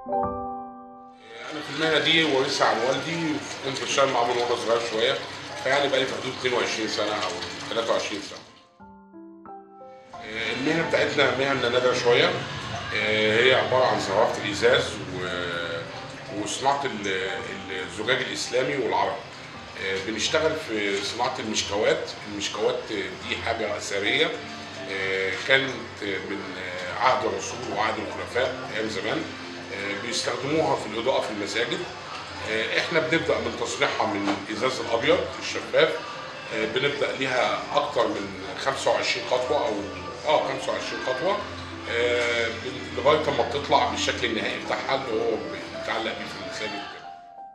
انا في المهنه دي ورثها عن والدي كنت بشتغل معاه من وانا صغير شويه فيعني بقالي في حدود 22 سنه او 23 سنه آه، المهنه بتاعتنا مهنه نادره شويه آه، هي عباره عن زراعه الازاز و- وصناعه ال- الزجاج الاسلامي والعربي آه، بنشتغل في صناعه المشكوات المشكوات دي حاجه اثريه آه، كانت من آه، عهد الرسول وعهد الخلفاء ايام زمان آه، بيستخدموها في الاضاءه في المساجد آه، احنا بنبدا من تصنيعها من الازاز الابيض الشفاف آه، بنبدا ليها اكتر من 25 خطوه او اه 25 خطوه آه، بن- لغايه ما بتطلع بالشكل النهائي بتاعها اللي هو بيتعلق بيه في المساجد وكده.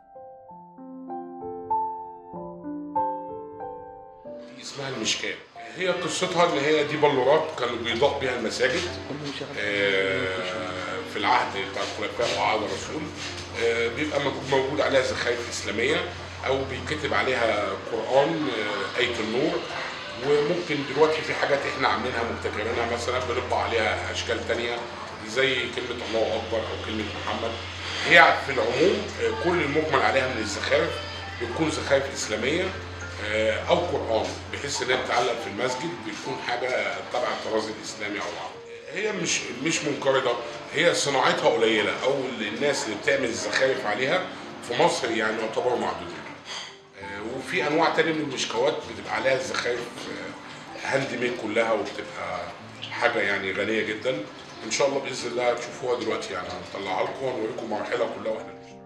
دي اسمها المشكاه هي قصتها ان هي دي بلورات كانوا بيضاء بيها المساجد آه، في العهد بتاع الخلفاء وعهد الرسول آه، بيبقى موجود- موجود عليها زخارف اسلاميه او بيتكتب عليها قران آه، ايه النور وممكن دلوقتي في حاجات احنا عاملينها مبتكرينها مثلا بنطبع عليها اشكال تانية زي كلمه الله اكبر او كلمه محمد هي في العموم آه، كل المجمل عليها من الزخارف بتكون زخارف اسلاميه آه، او قران بحيث انها بتعلق في المسجد بتكون حاجه تبع الطراز الاسلامي او العربي هي مش مش منقرضه هي صناعتها قليله او الناس اللي بتعمل الزخارف عليها في مصر يعني يعتبروا معدودين آه، وفي انواع تانية من المشكوات بتبقى عليها الزخارف آه، هاند ميد كلها وبتبقى حاجه يعني غنيه جدا ان شاء الله باذن الله تشوفوها دلوقتي يعني هنطلعها لكم وهنوريكم مراحلها كلها واحنا بنشتغل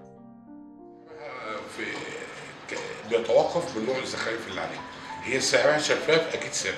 في ك- بيتوقف من نوع الزخارف اللي عليها هي سعرها شفاف اكيد ثابت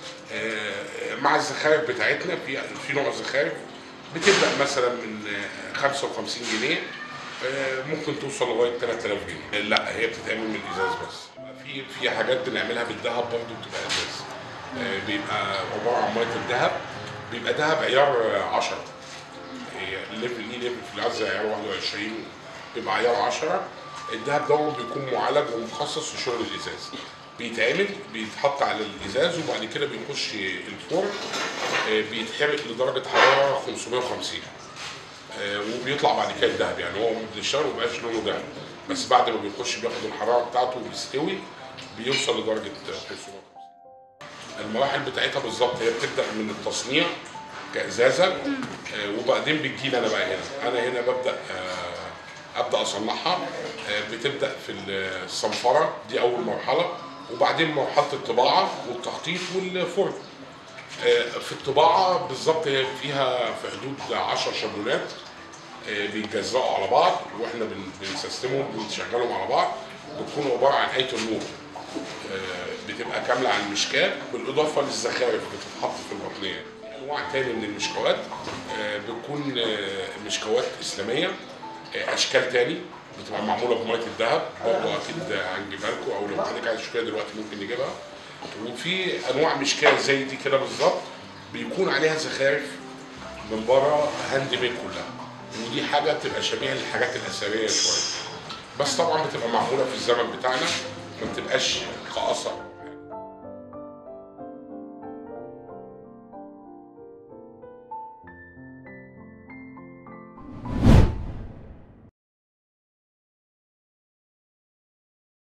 آه، مع الزخارف بتاعتنا في في نوع زخارف بتبدا مثلا من آه، 55 جنيه آه، ممكن توصل لغايه 3000 جنيه لا هي بتتعمل من الازاز بس في في حاجات بنعملها بالذهب برضه بتبقى ازاز آه، بيبقى عباره عن ميه الذهب بيبقى ذهب عيار 10 الليفل اي ليفل في العزة عيار 21 بيبقى عيار 10 الدهب ده بيكون معالج ومتخصص في شغل الازاز بيتعمل بيتحط على الازاز وبعد كده بيخش الفرن آه، بيتحرق لدرجه حراره 550 آه، وبيطلع بعد كده الدهب يعني هو بيشتغل ومبقاش لونه دهب بس بعد ما بيخش بياخد الحراره بتاعته وبيستوي بيوصل لدرجه 550 المراحل بتاعتها بالظبط هي بتبدا من التصنيع كازازه آه، وبعدين بتجيلي انا بقى هنا انا هنا ببدا آه، ابدا اصنعها آه، بتبدا في الصنفره دي اول مرحله وبعدين مرحله الطباعه والتخطيط والفرن آه، في الطباعه بالظبط هي فيها في حدود 10 شابلونات آه، بيتجزأوا على بعض واحنا بن- بنسيستمهم بنشغلهم على بعض بتكون عباره عن ايه النور آه، بتبقى كامله عن المشكاه بالاضافه للزخارف بتتحط في البطنيه انواع تاني من المشكوات آه، بتكون آه، مشكوات اسلاميه آه، اشكال تاني بتبقى معموله بميه الذهب برضه اكيد هنجيبها لكم او لو حضرتك عايز تشوفها دلوقتي ممكن نجيبها وفي انواع مشكاه زي دي كده بالظبط بيكون عليها زخارف من بره هاند ميد كلها ودي حاجه بتبقى شبيهه للحاجات الاثريه شويه بس طبعا بتبقى معموله في الزمن بتاعنا ما بتبقاش كاثر